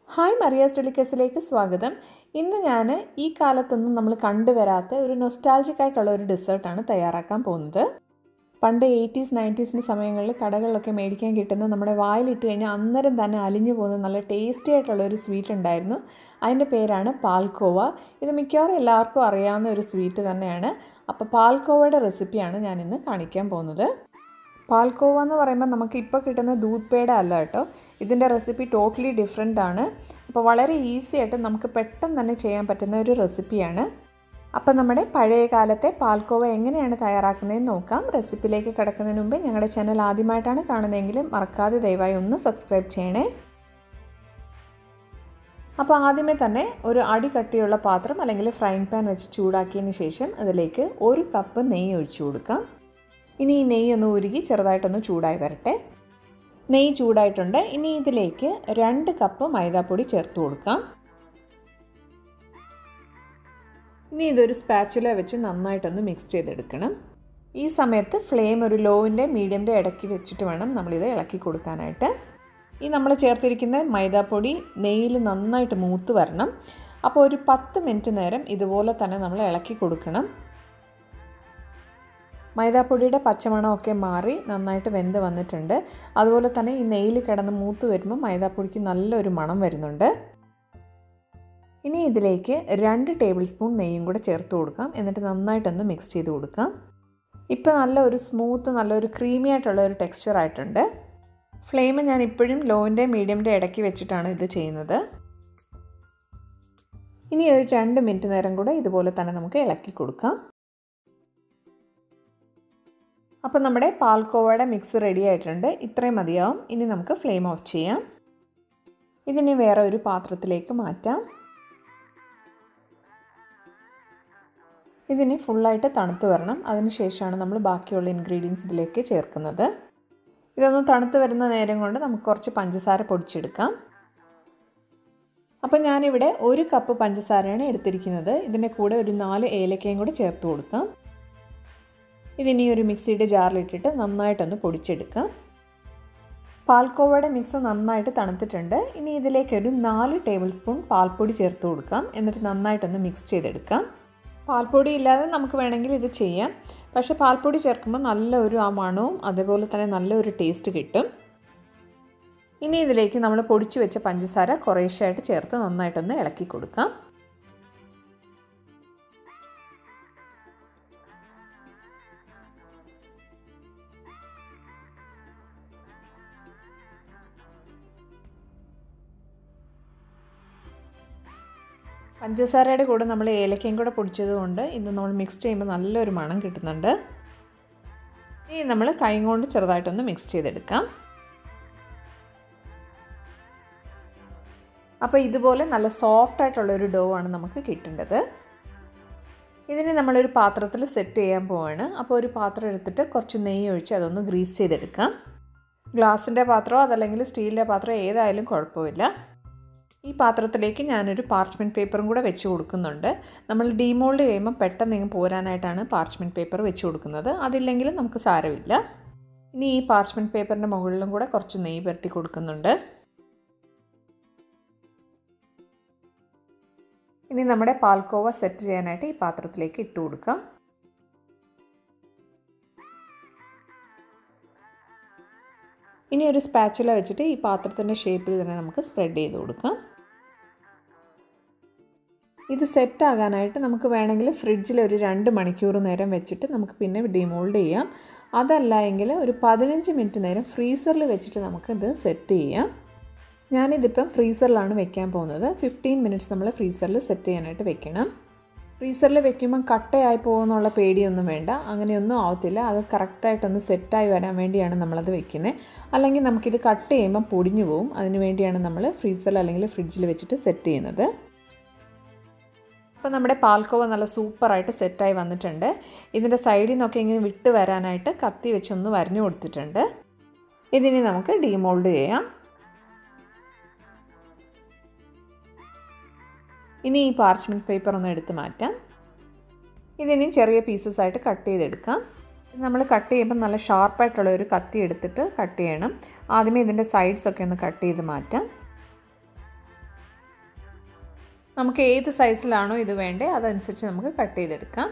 hi മറിയാസ് ഡെലിക്കസിലേക്ക് സ്വാഗതം ഇന്ന് ഞാൻ ഈ കാലത്തൊന്നും നമ്മൾ കണ്ടുവരാത്ത ഒരു നൊസ്റ്റാൾജിക് ആയിട്ടുള്ള ഒരു ഡെസേർട്ടാണ് തയ്യാറാക്കാൻ പോകുന്നത് പണ്ട് എയ്റ്റീസ് നയൻറ്റീസിൻ്റെ സമയങ്ങളിൽ കടകളിലൊക്കെ മേടിക്കാൻ കിട്ടുന്ന നമ്മുടെ വായിലിട്ട് കഴിഞ്ഞാൽ അന്നേരം തന്നെ അലിഞ്ഞു പോകുന്ന നല്ല ടേസ്റ്റി ആയിട്ടുള്ള ഒരു സ്വീറ്റ് ഉണ്ടായിരുന്നു അതിൻ്റെ പേരാണ് പാൽക്കോവ ഇത് മിക്കവാറും എല്ലാവർക്കും അറിയാവുന്ന ഒരു സ്വീറ്റ് തന്നെയാണ് അപ്പോൾ പാൽക്കോവയുടെ റെസിപ്പിയാണ് ഞാൻ ഇന്ന് കാണിക്കാൻ പോകുന്നത് പാൽക്കോവ എന്ന് പറയുമ്പോൾ നമുക്ക് ഇപ്പോൾ കിട്ടുന്ന ദൂത് പേട അല്ല കേട്ടോ ഇതിൻ്റെ റെസിപ്പി ടോട്ടലി ഡിഫറെൻ്റ് ആണ് അപ്പോൾ വളരെ ഈസി ആയിട്ട് നമുക്ക് പെട്ടെന്ന് തന്നെ ചെയ്യാൻ പറ്റുന്ന ഒരു റെസിപ്പിയാണ് അപ്പോൾ നമ്മുടെ പഴയ കാലത്തെ പാൽക്കോവ എങ്ങനെയാണ് തയ്യാറാക്കുന്നതെന്ന് നോക്കാം റെസിപ്പിയിലേക്ക് കിടക്കുന്നതിന് മുമ്പ് ഞങ്ങളുടെ ചാനൽ ആദ്യമായിട്ടാണ് കാണുന്നതെങ്കിൽ മറക്കാതെ ദയവായി ഒന്ന് സബ്സ്ക്രൈബ് ചെയ്യണേ അപ്പോൾ ആദ്യമേ തന്നെ ഒരു അടി കട്ടിയുള്ള പാത്രം അല്ലെങ്കിൽ ഫ്രൈങ് പാൻ വെച്ച് ചൂടാക്കിയതിന് ശേഷം അതിലേക്ക് ഒരു കപ്പ് നെയ്യ് ഒഴിച്ചു കൊടുക്കാം ഇനി ഈ നെയ്യ് ഒന്ന് ഉരുകി ചെറുതായിട്ടൊന്ന് ചൂടായി വരട്ടെ നെയ്യ് ചൂടായിട്ടുണ്ട് ഇനി ഇതിലേക്ക് രണ്ട് കപ്പ് മൈദാപ്പൊടി ചേർത്ത് കൊടുക്കാം ഇനി ഇതൊരു സ്പാച്ചുല വെച്ച് നന്നായിട്ടൊന്ന് മിക്സ് ചെയ്തെടുക്കണം ഈ സമയത്ത് ഫ്ലെയിം ഒരു ലോവിൻ്റെ മീഡിയൻ്റെ ഇടയ്ക്ക് വെച്ചിട്ട് വേണം നമ്മളിത് ഇളക്കി കൊടുക്കാനായിട്ട് ഈ നമ്മൾ ചേർത്തിരിക്കുന്ന മൈദാപ്പൊടി നെയ്യിൽ നന്നായിട്ട് മൂത്ത് വരണം അപ്പോൾ ഒരു പത്ത് മിനിറ്റ് നേരം ഇതുപോലെ തന്നെ നമ്മൾ ഇളക്കി കൊടുക്കണം മൈദാപ്പൊടിയുടെ പച്ചമണമൊക്കെ മാറി നന്നായിട്ട് വെന്ത് വന്നിട്ടുണ്ട് അതുപോലെ തന്നെ ഈ നെയ്യിൽ കിടന്ന് മൂത്ത് വരുമ്പോൾ മൈദാപ്പൊടിക്ക് നല്ലൊരു മണം വരുന്നുണ്ട് ഇനി ഇതിലേക്ക് രണ്ട് ടേബിൾ സ്പൂൺ നെയ്യും കൂടെ ചേർത്ത് കൊടുക്കാം എന്നിട്ട് നന്നായിട്ടൊന്ന് മിക്സ് ചെയ്ത് കൊടുക്കാം ഇപ്പോൾ നല്ല ഒരു സ്മൂത്ത് നല്ലൊരു ക്രീമി ആയിട്ടുള്ള ഒരു ടെക്സ്ചർ ആയിട്ടുണ്ട് ഫ്ലെയിം ഞാൻ ഇപ്പോഴും ലോൻ്റെ മീഡിയമിൻ്റെ ഇടയ്ക്ക് വെച്ചിട്ടാണ് ഇത് ചെയ്യുന്നത് ഇനി ഒരു രണ്ട് മിനിറ്റ് നേരം കൂടെ ഇതുപോലെ തന്നെ നമുക്ക് ഇളക്കി കൊടുക്കാം അപ്പോൾ നമ്മുടെ പാൽക്കോവയുടെ മിക്സ് റെഡി ആയിട്ടുണ്ട് ഇത്രയും മതിയാവും ഇനി നമുക്ക് ഫ്ലെയിം ഓഫ് ചെയ്യാം ഇതിനെ വേറെ ഒരു പാത്രത്തിലേക്ക് മാറ്റാം ഇതിന് ഫുള്ളായിട്ട് തണുത്ത് വരണം അതിനുശേഷമാണ് നമ്മൾ ബാക്കിയുള്ള ഇൻഗ്രീഡിയൻസ് ഇതിലേക്ക് ചേർക്കുന്നത് ഇതൊന്ന് തണുത്ത് വരുന്ന നേരം കൊണ്ട് നമുക്ക് കുറച്ച് പഞ്ചസാര പൊടിച്ചെടുക്കാം അപ്പോൾ ഞാനിവിടെ ഒരു കപ്പ് പഞ്ചസാരയാണ് എടുത്തിരിക്കുന്നത് ഇതിൻ്റെ കൂടെ ഒരു നാല് ഏലക്കയും കൂടെ ചേർത്ത് കൊടുക്കാം ഇതിനി ഒരു മിക്സിയുടെ ജാറിലിട്ടിട്ട് നന്നായിട്ടൊന്ന് പൊടിച്ചെടുക്കാം പാൽക്കോവയുടെ മിക്സ് നന്നായിട്ട് തണുത്തിട്ടുണ്ട് ഇനി ഇതിലേക്ക് ഒരു നാല് ടേബിൾ സ്പൂൺ പാൽപ്പൊടി ചേർത്ത് കൊടുക്കാം എന്നിട്ട് നന്നായിട്ടൊന്ന് മിക്സ് ചെയ്തെടുക്കാം പാൽപ്പൊടി ഇല്ലാതെ നമുക്ക് വേണമെങ്കിൽ ഇത് ചെയ്യാം പക്ഷേ പാൽപ്പൊടി ചേർക്കുമ്പോൾ നല്ലൊരു ആ മണവും അതേപോലെ തന്നെ നല്ലൊരു ടേസ്റ്റ് കിട്ടും ഇനി ഇതിലേക്ക് നമ്മൾ പൊടിച്ചു വെച്ച പഞ്ചസാര കുറേശ്ശായിട്ട് ചേർത്ത് നന്നായിട്ടൊന്ന് ഇളക്കി കൊടുക്കാം പഞ്ചസാരയുടെ കൂടെ നമ്മൾ ഏലക്കയും കൂടെ പൊടിച്ചത് കൊണ്ട് ഇത് നമ്മൾ മിക്സ് ചെയ്യുമ്പോൾ നല്ലൊരു മണം കിട്ടുന്നുണ്ട് ഇനി നമ്മൾ കൈ കൊണ്ട് ചെറുതായിട്ടൊന്ന് മിക്സ് ചെയ്തെടുക്കാം അപ്പോൾ ഇതുപോലെ നല്ല സോഫ്റ്റ് ആയിട്ടുള്ള ഒരു ഡോ ആണ് നമുക്ക് കിട്ടേണ്ടത് ഇതിന് നമ്മളൊരു പാത്രത്തിൽ സെറ്റ് ചെയ്യാൻ പോവാണ് അപ്പോൾ ഒരു പാത്രം എടുത്തിട്ട് കുറച്ച് നെയ്യ് ഒഴിച്ച് അതൊന്ന് ഗ്രീസ് ചെയ്തെടുക്കാം ഗ്ലാസിൻ്റെ പാത്രമോ അതല്ലെങ്കിൽ സ്റ്റീലിൻ്റെ പാത്രമോ ഏതായാലും കുഴപ്പമില്ല ഈ പാത്രത്തിലേക്ക് ഞാനൊരു പാർച്ച്മെൻറ്റ് പേപ്പറും കൂടെ വെച്ച് കൊടുക്കുന്നുണ്ട് നമ്മൾ ഡീമോൾഡ് ചെയ്യുമ്പോൾ പെട്ടെന്ന് ഇങ്ങ് പോരാനായിട്ടാണ് പാർച്ച്മെൻറ്റ് പേപ്പർ വെച്ച് കൊടുക്കുന്നത് അതില്ലെങ്കിൽ നമുക്ക് സാരമില്ല ഇനി ഈ പാർച്ച്മെൻറ്റ് പേപ്പറിൻ്റെ മുകളിലും കൂടെ കുറച്ച് നെയ്യ് പുരട്ടി കൊടുക്കുന്നുണ്ട് ഇനി നമ്മുടെ പാൽക്കോവ സെറ്റ് ചെയ്യാനായിട്ട് ഈ പാത്രത്തിലേക്ക് ഇട്ട് കൊടുക്കാം ഇനി ഒരു സ്പാച്ചുല വെച്ചിട്ട് ഈ പാത്രത്തിൻ്റെ ഷേപ്പിൽ തന്നെ നമുക്ക് സ്പ്രെഡ് ചെയ്ത് കൊടുക്കാം ഇത് സെറ്റ് ആകാനായിട്ട് നമുക്ക് വേണമെങ്കിൽ ഫ്രിഡ്ജിൽ ഒരു രണ്ട് മണിക്കൂർ നേരം വെച്ചിട്ട് നമുക്ക് പിന്നെ ഡിമോൾഡ് ചെയ്യാം അതല്ല എങ്കിൽ ഒരു പതിനഞ്ച് മിനിറ്റ് നേരം ഫ്രീസറിൽ വെച്ചിട്ട് നമുക്കിത് സെറ്റ് ചെയ്യാം ഞാനിതിപ്പം ഫ്രീസറിലാണ് വെക്കാൻ പോകുന്നത് ഫിഫ്റ്റീൻ മിനിറ്റ്സ് നമ്മൾ ഫ്രീസറിൽ സെറ്റ് ചെയ്യാനായിട്ട് വെക്കണം ഫ്രീസറിൽ വെക്കുമ്പം കട്ടയായി പോകുമെന്നുള്ള പേടിയൊന്നും വേണ്ട അങ്ങനെയൊന്നും ആവത്തില്ല അത് കറക്റ്റായിട്ടൊന്ന് സെറ്റായി വരാൻ വേണ്ടിയാണ് നമ്മളത് വെക്കുന്നത് അല്ലെങ്കിൽ നമുക്കിത് കട്ട് ചെയ്യുമ്പം പൊടിഞ്ഞു പോകും അതിന് വേണ്ടിയാണ് നമ്മൾ ഫ്രീസറിൽ അല്ലെങ്കിൽ ഫ്രിഡ്ജിൽ വെച്ചിട്ട് സെറ്റ് ചെയ്യുന്നത് അപ്പോൾ നമ്മുടെ പാൽക്കോവ നല്ല സൂപ്പറായിട്ട് സെറ്റായി വന്നിട്ടുണ്ട് ഇതിൻ്റെ സൈഡിൽ നിന്നൊക്കെ ഇങ്ങനെ വിട്ട് വരാനായിട്ട് കത്തി വെച്ചൊന്ന് വരഞ്ഞു കൊടുത്തിട്ടുണ്ട് ഇതിനി നമുക്ക് ഡീമോൾഡ് ചെയ്യാം ഇനി ഈ പാർച്ച്മെൻറ്റ് പേപ്പർ ഒന്ന് എടുത്ത് മാറ്റാം ഇതിനി ചെറിയ പീസസ് ആയിട്ട് കട്ട് ചെയ്തെടുക്കാം നമ്മൾ കട്ട് ചെയ്യുമ്പോൾ നല്ല ഷാർപ്പായിട്ടുള്ള ഒരു കത്തി എടുത്തിട്ട് കട്ട് ചെയ്യണം ആദ്യമേ ഇതിൻ്റെ സൈഡ്സ് ഒക്കെ ഒന്ന് കട്ട് ചെയ്ത് മാറ്റാം നമുക്ക് ഏത് സൈസിലാണോ ഇത് വേണ്ടത് അതനുസരിച്ച് നമുക്ക് കട്ട് ചെയ്തെടുക്കാം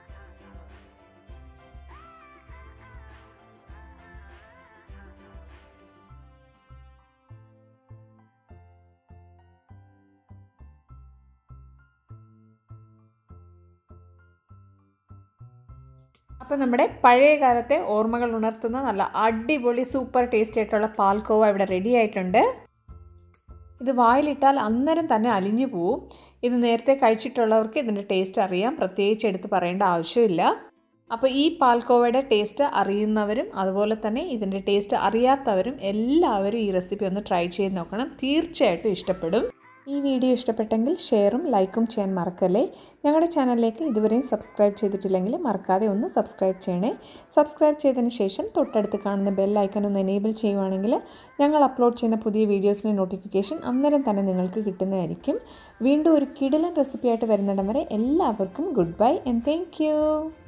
അപ്പോൾ നമ്മുടെ പഴയ കാലത്തെ ഓർമ്മകൾ ഉണർത്തുന്ന നല്ല അടിപൊളി സൂപ്പർ ടേസ്റ്റി ആയിട്ടുള്ള പാൽക്കോവ ഇവിടെ റെഡി ആയിട്ടുണ്ട് ഇത് വായിലിട്ടാൽ അന്നേരം തന്നെ അലിഞ്ഞു പോവും ഇത് നേരത്തെ കഴിച്ചിട്ടുള്ളവർക്ക് ഇതിൻ്റെ ടേസ്റ്റ് അറിയാം പ്രത്യേകിച്ച് എടുത്ത് പറയേണ്ട ആവശ്യമില്ല അപ്പോൾ ഈ പാൽക്കോവയുടെ ടേസ്റ്റ് അറിയുന്നവരും അതുപോലെ തന്നെ ഇതിൻ്റെ ടേസ്റ്റ് അറിയാത്തവരും എല്ലാവരും ഈ റെസിപ്പി ഒന്ന് ട്രൈ ചെയ്ത് നോക്കണം തീർച്ചയായിട്ടും ഇഷ്ടപ്പെടും ഈ വീഡിയോ ഇഷ്ടപ്പെട്ടെങ്കിൽ ഷെയറും ലൈക്കും ചെയ്യാൻ മറക്കല്ലേ ഞങ്ങളുടെ ചാനലിലേക്ക് ഇതുവരെയും സബ്സ്ക്രൈബ് ചെയ്തിട്ടില്ലെങ്കിൽ മറക്കാതെ ഒന്ന് സബ്സ്ക്രൈബ് ചെയ്യണേ സബ്സ്ക്രൈബ് ചെയ്തതിന് ശേഷം തൊട്ടടുത്ത് കാണുന്ന ബെൽ ഐക്കൺ ഒന്ന് എനേബിൾ ചെയ്യുവാണെങ്കിൽ ഞങ്ങൾ അപ്ലോഡ് ചെയ്യുന്ന പുതിയ വീഡിയോസിൻ്റെ നോട്ടിഫിക്കേഷൻ അന്നേരം തന്നെ നിങ്ങൾക്ക് കിട്ടുന്നതായിരിക്കും വീണ്ടും ഒരു കിടിലൻ റെസിപ്പിയായിട്ട് വരുന്നിടം വരെ എല്ലാവർക്കും ഗുഡ് ബൈ ആൻഡ് താങ്ക്